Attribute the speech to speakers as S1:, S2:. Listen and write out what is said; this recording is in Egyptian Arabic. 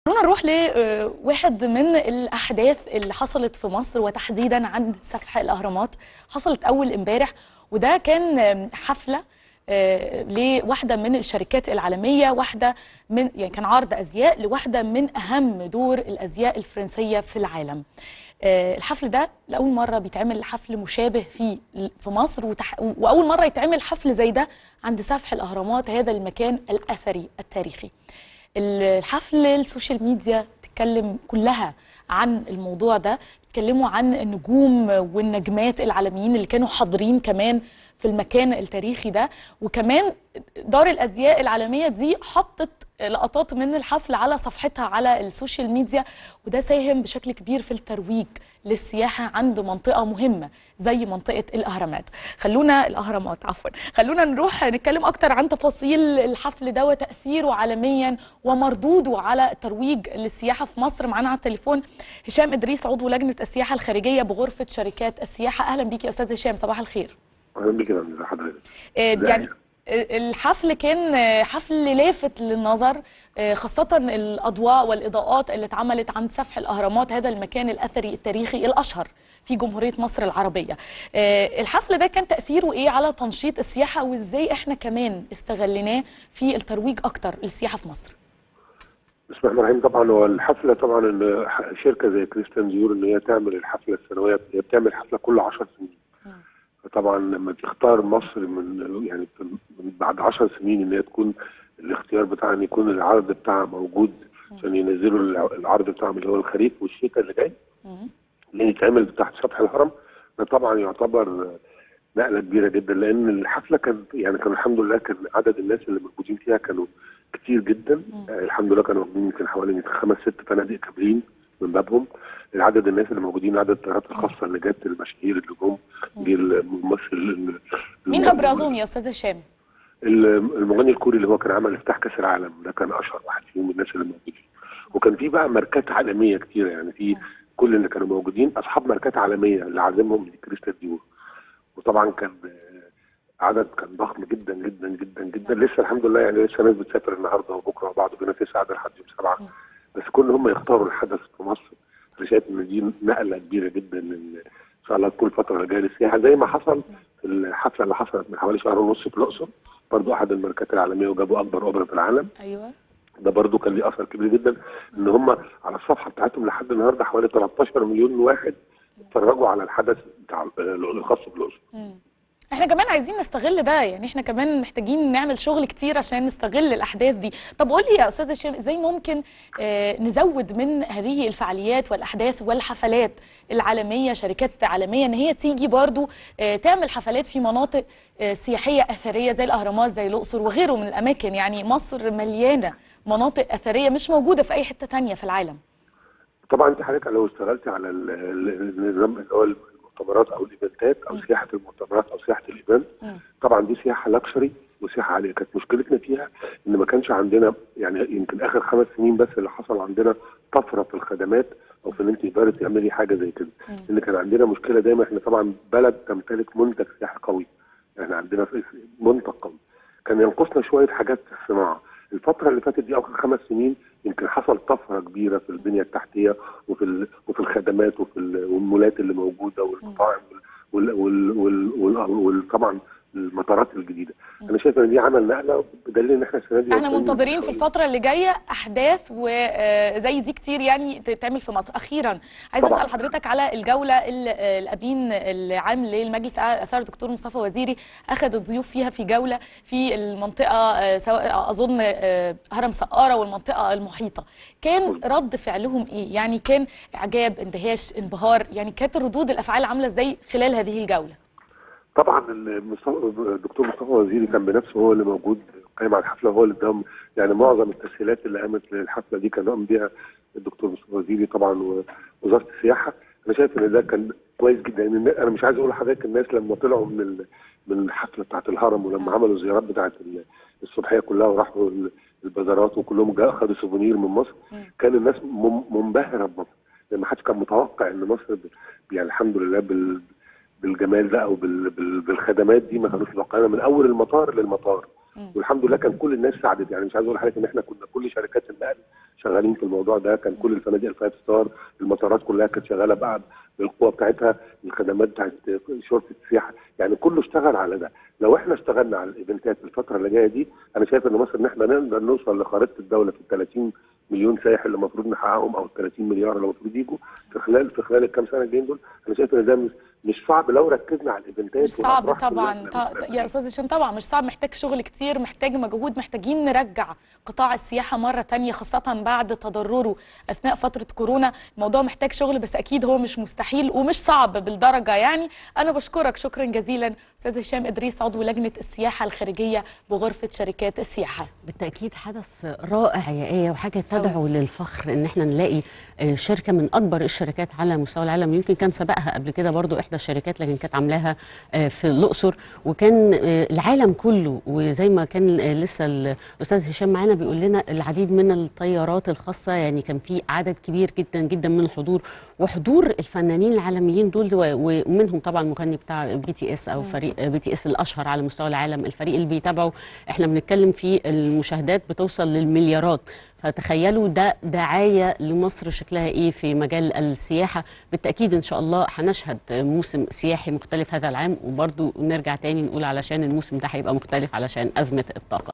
S1: خلونا نروح لواحد من الأحداث اللي حصلت في مصر وتحديدا عند سفح الأهرامات حصلت أول امبارح وده كان حفلة آه، لواحدة من الشركات العالمية واحدة من يعني كان عرض أزياء لواحدة من أهم دور الأزياء الفرنسية في العالم آه، الحفل ده لأول مرة بيتعمل حفل مشابه في في مصر وتح... وأول مرة يتعمل حفل زي ده عند سفح الأهرامات هذا المكان الأثري التاريخي الحفل السوشيال ميديا تتكلم كلها عن الموضوع ده بيتكلموا عن النجوم والنجمات العالميين اللي كانوا حاضرين كمان في المكان التاريخي ده وكمان دار الازياء العالميه دي حطت لقطات من الحفل على صفحتها على السوشيال ميديا وده ساهم بشكل كبير في الترويج للسياحه عند منطقه مهمه زي منطقه الاهرامات خلونا الاهرامات عفوا خلونا نروح نتكلم اكتر عن تفاصيل الحفل ده وتاثيره عالميا ومردوده على الترويج للسياحه في مصر معانا على التليفون هشام ادريس عضو لجنه السياحه الخارجيه بغرفه شركات السياحه اهلا بيك يا استاذ هشام صباح الخير
S2: اهلا بك يا استاذ حضرتك
S1: آه،
S2: ازيك؟
S1: يعني آه، الحفل كان آه، حفل لافت للنظر آه، خاصة الأضواء والإضاءات اللي اتعملت عند سفح الأهرامات هذا المكان الأثري التاريخي الأشهر في جمهورية مصر العربية آه، الحفل ده كان تأثيره إيه على تنشيط السياحة وإزاي إحنا كمان استغليناه في الترويج أكتر للسياحة في مصر
S2: بسم الله الرحمن الرحيم طبعا هو الحفله طبعا ان ح- شركه زي كريستيان ديور ان هي تعمل الحفله السنويه هي بتعمل حفله كل 10 سنين فطبعا لما تختار مصر من يعني في- من بعد 10 سنين ان هي تكون الاختيار بتاعها ان يكون العرض بتاعها موجود عشان ينزلوا الع- العرض بتاعهم اللي هو الخريف والشتاء اللي جاي
S1: مم.
S2: اللي يتعمل تحت سطح الهرم ده طبعا يعتبر نقله كبيره جدا لان الحفله كان يعني كان الحمد لله كان عدد الناس اللي موجودين فيها كانوا كتير جدا آه الحمد لله كانوا موجودين يمكن حوالي يمكن خمس ست فنادق كاملين من بابهم العدد الناس اللي موجودين عدد الطيارات الخاصه اللي جت المشاهير اللي جم جه الممثل ال-
S1: مين
S2: الم-
S1: أبرزهم يا أستاذ هشام؟
S2: ال- المغني الكوري اللي هو كان عمل افتتاح كاس العالم ده كان اشهر واحد فيهم من الناس اللي موجودين وكان في بقى ماركات عالميه كتيره يعني في كل اللي كانوا موجودين اصحاب ماركات عالميه اللي عازمهم كريستال ديور وطبعا كان آه، عدد كان ضخم جدا جدا جدا جدا لسه الحمد لله يعني لسه ناس بتسافر النهارده وبكره وبعد كده في ساعه لحد يوم سبعه بس كل هم يختاروا الحدث في مصر انا شايف ان دي نقله كبيره جدا ان ان شاء الله تكون الفتره اللي جايه للسياحه زي ما حصل في الحفله اللي حصلت من حوالي شهر ونص في الاقصر برضو احد الماركات العالميه وجابوا اكبر اوبرا في العالم
S1: أيوه
S2: ده برضو كان ليه اثر كبير جدا ان هم على الصفحه بتاعتهم لحد النهارده حوالي 13 مليون واحد اتفرجوا على الحدث بتاع الخاص بالاقصر
S1: احنا كمان عايزين نستغل ده يعني احنا كمان محتاجين نعمل شغل كتير عشان نستغل الاحداث دي طب قول لي يا استاذ هشام ازاي ممكن آه نزود من هذه الفعاليات والاحداث والحفلات العالميه شركات عالميه ان هي تيجي برضو آه تعمل حفلات في مناطق آه سياحيه اثريه زي الاهرامات زي الاقصر وغيره من الاماكن يعني مصر مليانه مناطق اثريه مش موجوده في اي حته تانية في العالم
S2: طبعا انت حضرتك لو اشتغلت على ال- ال- النظام اللي هو المؤتمرات او الايفنتات او سياحه المؤتمرات او سياحه الايفنت
S1: مم.
S2: طبعا دي سياحه لاكشري وسياحه عاليه كانت مشكلتنا فيها ان ما كانش عندنا يعني يمكن اخر خمس سنين بس اللي حصل عندنا طفره في الخدمات او في ان انت تقدري تعملي حاجه زي كده ان كان عندنا مشكله دايما احنا طبعا بلد تمتلك منتج سياحي قوي احنا عندنا في- منتج قوي كان ينقصنا شويه حاجات في الصناعه الفتره اللي فاتت دي اخر خمس سنين يمكن حصل طفره كبيره في البنيه التحتيه وفي ال- وفي الخدمات وفي ال- والمولات اللي موجوده والمطاعم وال وال وال وال وال طبعا المطارات الجديده انا شايف ان دي عمل نقله بدليل ان احنا السنه دي
S1: احنا
S2: واصلين
S1: منتظرين في
S2: حوالي-
S1: الفترة اللي جاية أحداث وزي دي كتير يعني تتعمل في مصر أخيرا عايزة
S2: طبعاً.
S1: أسأل حضرتك على الجولة ال- الأبين العام للمجلس الآثار دكتور مصطفى وزيري أخذ الضيوف فيها في جولة في المنطقة آه، سواء أظن آه، هرم سقارة والمنطقة المحيطة كان رد فعلهم إيه؟ يعني كان إعجاب اندهاش انبهار يعني كانت ردود الأفعال عاملة إزاي خلال هذه الجولة؟
S2: طبعا المصطفى- الدكتور مصطفى وزيري كان بنفسه هو اللي موجود قايم على الحفله وهو اللي اداهم يعني معظم التسهيلات اللي قامت للحفله دي كان قام بيها الدكتور مصطفى وزيري طبعا ووزاره السياحه انا شايف ان ده كان كويس جدا يعني انا مش عايز اقول لحضرتك الناس لما طلعوا من ال- من الحفله بتاعت الهرم ولما عملوا الزيارات بتاعت ال- الصبحيه كلها وراحوا ال- البازارات وكلهم جا اخذوا سوفونير من مصر كان الناس مم- منبهره بمصر لان ما حدش كان متوقع ان مصر ب- يعني الحمد لله بال بالجمال ده او بال... بال... بالخدمات دي ما كانوش متوقعينها من اول المطار للمطار والحمد لله كان كل الناس ساعدت يعني مش عايز اقول لحضرتك ان احنا كنا كل شركات النقل شغالين في الموضوع ده كان كل الفنادق الفايف ستار المطارات كلها كانت شغاله بقى بالقوه بتاعتها الخدمات بتاعت شرطه السياحه يعني كله اشتغل على ده لو احنا اشتغلنا على الايفنتات الفتره اللي جايه دي انا شايف ان مصر ان احنا نقدر نوصل لخريطه الدوله في ال 30 مليون سائح اللي المفروض نحققهم او ال 30 مليار اللي المفروض يجوا في خلال في خلال الكام سنه الجايين دول انا شايف ان ده مش مش صعب لو ركزنا على الايفنتات
S1: مش صعب
S2: والأفراح
S1: طبعا
S2: كلها.
S1: ط- يا استاذ هشام طبعا مش صعب محتاج شغل كتير محتاج مجهود محتاجين نرجع قطاع السياحه مره تانية خاصه بعد تضرره اثناء فتره كورونا الموضوع محتاج شغل بس اكيد هو مش مستحيل ومش صعب بالدرجه يعني انا بشكرك شكرا جزيلا استاذ هشام ادريس عضو لجنه السياحه الخارجيه بغرفه شركات السياحه
S3: بالتأكيد حدث رائع يا آية وحاجة تدعو للفخر إن احنا نلاقي آه، شركة من أكبر الشركات على مستوى العالم يمكن كان سبقها قبل كده برضو إحدى الشركات لكن كانت عاملاها آه، في الأقصر وكان آه، العالم كله وزي ما كان آه، لسه الأستاذ هشام معانا بيقول لنا العديد من الطيارات الخاصة يعني كان في عدد كبير جدا جدا من الحضور وحضور الفنانين العالميين دول و- ومنهم طبعا المغني بتاع بي تي اس أو فريق بي تي اس الأشهر على مستوى العالم الفريق اللي بيتابعه احنا بنتكلم في المشاهدات بتوصل للمليارات فتخيلوا ده دعايه لمصر شكلها ايه في مجال السياحه بالتاكيد ان شاء الله هنشهد موسم سياحي مختلف هذا العام وبرضو نرجع تاني نقول علشان الموسم ده هيبقى مختلف علشان ازمه الطاقه